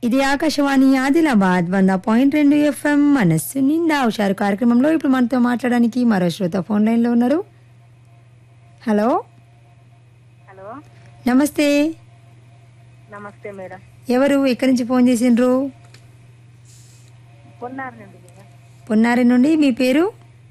ఇది ఆకాశవాణి ఆదిలాబాద్ వంద పాయింట్ రెండు ఎఫ్ఎం మనస్సు నిండా హుషారు కార్యక్రమంలో ఇప్పుడు మనతో మాట్లాడడానికి మరో శ్రోత ఫోన్ లైన్లో ఉన్నారు హలో హలో నమస్తే నమస్తే మేడం ఎవరు ఎక్కడి నుంచి ఫోన్ చేసిండ్రు కొన్నారు నుండి మేడం పొన్నారి నుండి మీ పేరు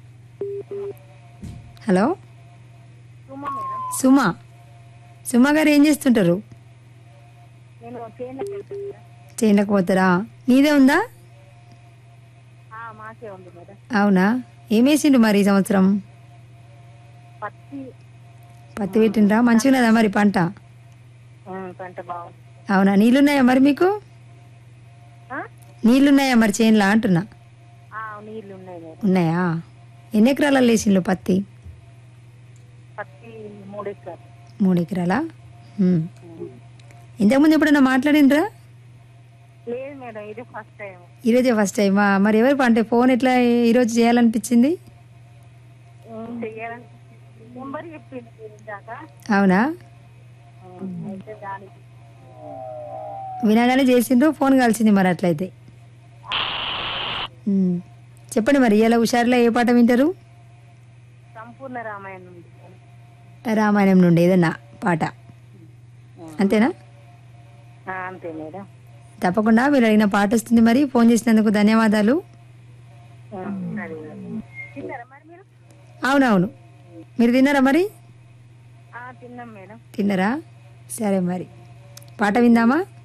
హలో సుమ మేడం సుమ సుమ గారు ఏం చేస్తుంటారు నేను చేయలేదు మేడం చేయలేక పోతారా నీదే ఉందా ఆ, మాకే ఉంది మేడం అవునా ఏమేసిండు మరి ఈ సంవత్సరం పత్తి పత్తి పెట్టిండ్రా మంచిగున్నదా మరి పంట ఆ, పంట బాగుంది అవునా నీళ్ళున్నాయా మరి మీకు ఆ? నీళ్ళున్నాయా మరి చేనులా అంటున్నా ఆ, నీళ్ళు ఉన్నాయి మేడం ఉన్నాయా ఎన్ని ఎకరాలలో వేసిండ్రు పత్తి పత్తి మూడు ఎకరాలు మూడు ఎకరాలా ఉమ్. ఇంతకుముందు ఎప్పుడైనా మాట్లాడిండ్రా లేదు మేడం ఇది ఫస్ట్ టైం ఈరోజే ఫస్ట్ టైమా మరి ఎవరు అంటే ఫోన్ ఎట్లా ఈరోజు చేయాలనిపించింది చెయ్యాలని నెంబర్ చెప్పింది మీరు ఇందాక అవునా ఆ, అయితే దానికి వినగానే చేసిండ్రు ఫోన్ కలిసింది మరి అట్లయితే ఉమ్. చెప్పండి మరి ఇలా హుషారులో ఏ పాట వింటారు సంపూర్ణ రామాయణం ఉంది మేడం. రామాయణం నుండి ఏదన్నా పాట అంతేనా ఆ, అంతే మేడం తప్పకుండా మీరు అడిగిన పాట వస్తుంది మరి ఫోన్ చేసినందుకు ధన్యవాదాలు ఆ, సరే మేడం. తిన్నారా మరి మీరు అవునవును మీరు తిన్నారా మరి ఆ, తిన్నాం మేడం తిన్నారా సరే మరి పాట విందామా